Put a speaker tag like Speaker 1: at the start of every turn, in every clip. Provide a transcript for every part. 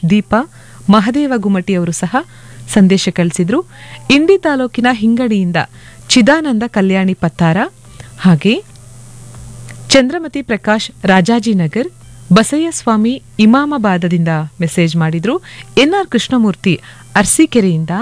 Speaker 1: ದೀಪಾ ಮಹದೇವ ಗುಮಟಿ ಅವರು ಸಹ ಸಂದೇಶ ಕಳಿಸಿದ್ರು ಇಂಡಿ ತಾಲೂಕಿನ ಹಿಂಗಡಿಯಿಂದ ಚಿದಾನಂದ ಕಲ್ಯಾಣಿ ಪತ್ತಾರ ಹಾಗೆ ಚಂದ್ರಮತಿ ಪ್ರಕಾಶ್ ರಾಜಾಜಿನಗರ್ ಬಸಯ್ಯಸ್ವಾಮಿ ಇಮಾಮಾಬಾದದಿಂದ ಮೆಸೇಜ್ ಮಾಡಿದ್ರು ಎನ್ಆರ್ ಕೃಷ್ಣಮೂರ್ತಿ ಅರ್ಸಿಕೆರೆಯಿಂದ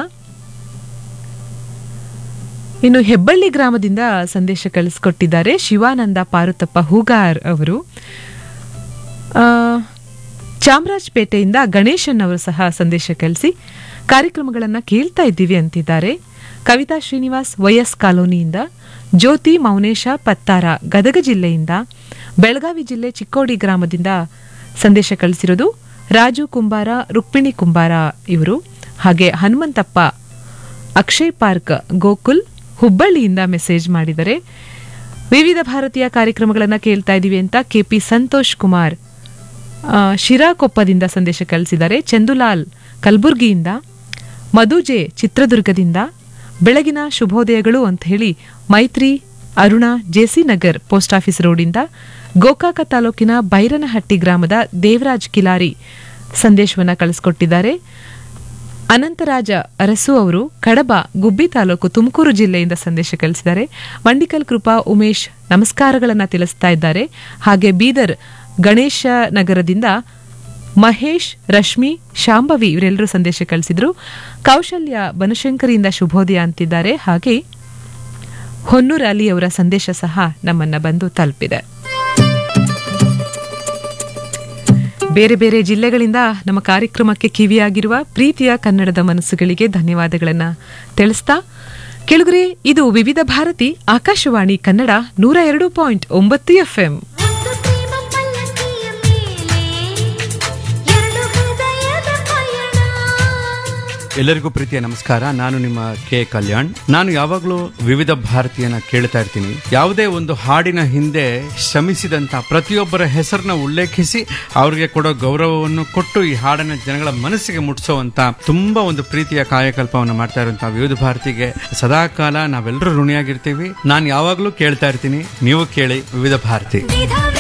Speaker 1: ಇನ್ನು ಹೆಬ್ಬಳ್ಳಿ ಗ್ರಾಮದಿಂದ ಸಂದೇಶ ಕಳಿಸ್ಕೊಟ್ಟಿದ್ದಾರೆ ಶಿವಾನಂದ ಪಾರುತಪ್ಪ ಹೂಗಾರ್ ಅವರು ಆ, ಚಾಮರಾಜಪೇಟೆಯಿಂದ ಗಣೇಶನ್ ಅವರು ಸಹ ಸಂದೇಶ ಕಳಿಸಿ ಕಾರ್ಯಕ್ರಮಗಳನ್ನು ಕೇಳ್ತಾ ಇದ್ದೀವಿ ಅಂತಿದ್ದಾರೆ ಕವಿತಾ ಶ್ರೀನಿವಾಸ್ ವೈಎಸ್ ಕಾಲೋನಿಯಿಂದ ಜ್ಯೋತಿ ಮೌನೇಶ ಪತ್ತಾರ ಗದಗ ಜಿಲ್ಲೆಯಿಂದ ಬೆಳಗಾವಿ ಜಿಲ್ಲೆ ಚಿಕ್ಕೋಡಿ ಗ್ರಾಮದಿಂದ ಸಂದೇಶ ಕಳಿಸಿರೋದು ರಾಜು ಕುಂಬಾರ ರುಕ್ಮಿಣಿ ಕುಂಬಾರ ಇವರು ಹಾಗೆ ಹನುಮಂತಪ್ಪ ಅಕ್ಷಯ್ ಪಾರ್ಕ್ ಗೋಕುಲ್ ಹುಬ್ಬಳ್ಳಿಯಿಂದ ಮೆಸೇಜ್ ಮಾಡಿದರೆ ವಿವಿಧ ಭಾರತೀಯ ಕಾರ್ಯಕ್ರಮಗಳನ್ನು ಕೇಳ್ತಾ ಇದ್ದೀವಿ ಅಂತ ಕೆಪಿ ಸಂತೋಷ್ ಕುಮಾರ್ ಆ, ಶಿರಾಕೊಪ್ಪದಿಂದ ಸಂದೇಶ ಕಳಿಸಿದ್ದಾರೆ ಚಂದುಲಾಲ್ ಕಲಬುರ್ಗಿಯಿಂದ ಮಧುಜೆ ಚಿತ್ರದುರ್ಗದಿಂದ ಬೆಳಗಿನ ಶುಭೋದಯಗಳು ಅಂತ ಹೇಳಿ Maitri Aruna J C Nagar post office ರೋಡಿಂದ ಗೋಕಾಕ ತಾಲೂಕಿನ ಬೈರನಹಟ್ಟಿ ಗ್ರಾಮದ ದೇವರಾಜ್ ಕಿಲಾರಿ ಸಂದೇಶವನ್ನ ಕಳಿಸ್ಕೊಟ್ಟಿದ್ದಾರೆ ಅನಂತರಾಜ ಅರಸು ಅವರು ಕಡಬ ಗುಬ್ಬಿ ತಾಲೂಕು ತುಮಕೂರು ಜಿಲ್ಲೆಯಿಂದ ಸಂದೇಶ ಕಳಿಸಿದ್ದಾರೆ ಮಂಡಿಕಲ್ ಕೃಪಾ ಉಮೇಶ್ ನಮಸ್ಕಾರಗಳನ್ನ ತಿಳಿಸ್ತಾ ಇದ್ದಾರೆ ಹಾಗೆ ಬೀದರ್ ಗಣೇಶ ನಗರದಿಂದ ಮಹೇಶ್ ರಶ್ಮಿ ಶಾಂಭವಿ ಇವರೆಲ್ಲರೂ ಸಂದೇಶ ಕಳಿಸಿದ್ರು ಕೌಶಲ್ಯ ಬನಶಂಕರಿಯಿಂದ ಶುಭೋದಯ ಅಂತಿದ್ದಾರೆ ಹಾಗೆ ಹೊನ್ನೂರ್ ಅಲಿ ಅವರ ಸಂದೇಶ ಸಹ ನಮ್ಮನ್ನ ಬಂದು ತಲುಪಿದೆ ಬೇರೆ ಬೇರೆ ಜಿಲ್ಲೆಗಳಿಂದ ನಮ್ಮ ಕಾರ್ಯಕ್ರಮಕ್ಕೆ ಕಿವಿಯಾಗಿರುವ ಪ್ರೀತಿಯ ಕನ್ನಡದ ಮನಸ್ಸುಗಳಿಗೆ ಧನ್ಯವಾದಗಳನ್ನ ತಿಳಿಸ್ತಾ ಕೆಳಗರೆ ಇದು ವಿವಿಧ ಭಾರತಿ ಆಕಾಶವಾಣಿ ಕನ್ನಡ ನೂರ ಎರಡು ಪಾಯಿಂಟ್ ಒಂಬತ್ತು ಎಫ್ಎಂ
Speaker 2: ಒಂದು ಪ್ರೇಮ ಪಲ್ಲಕ್ಕಿಯ ಮೇಲೆ ಎರಡು ಹೃದಯದ ಪಯಣ
Speaker 3: ಎಲ್ಲರಿಗೂ ಪ್ರೀತಿಯ ನಮಸ್ಕಾರ ನಾನು ನಿಮ್ಮ ಕೆ ಕಲ್ಯಾಣ್ ನಾನು ಯಾವಾಗಲೂ ವಿವಿಧ ಭಾರತೀಯನ ಕೇಳ್ತಾ ಇರ್ತೀನಿ ಯಾವುದೇ ಒಂದು ಹಾಡಿನ ಹಿಂದೆ ಶ್ರಮಿಸಿದಂತ ಪ್ರತಿಯೊಬ್ಬರ ಹೆಸರನ್ನ ಉಲ್ಲೇಖಿಸಿ ಅವ್ರಿಗೆ ಕೊಡೋ ಗೌರವವನ್ನು ಕೊಟ್ಟು ಈ ಹಾಡನ್ನ ಜನಗಳ ಮನಸ್ಸಿಗೆ ಮುಟ್ಟಿಸುವಂತ ತುಂಬಾ ಒಂದು ಪ್ರೀತಿಯ ಕಾಯಕಲ್ಪವನ್ನು ಮಾಡ್ತಾ ಇರುವಂತಹ ವಿವಿಧ ಭಾರತಿಗೆ ಸದಾಕಾಲ ನಾವೆಲ್ಲರೂ ಋಣಿಯಾಗಿರ್ತೀವಿ ನಾನು ಯಾವಾಗಲೂ ಕೇಳ್ತಾ ಇರ್ತೀನಿ ನೀವು ಕೇಳಿ ವಿವಿಧ ಭಾರತಿ
Speaker 2: ವಿಧ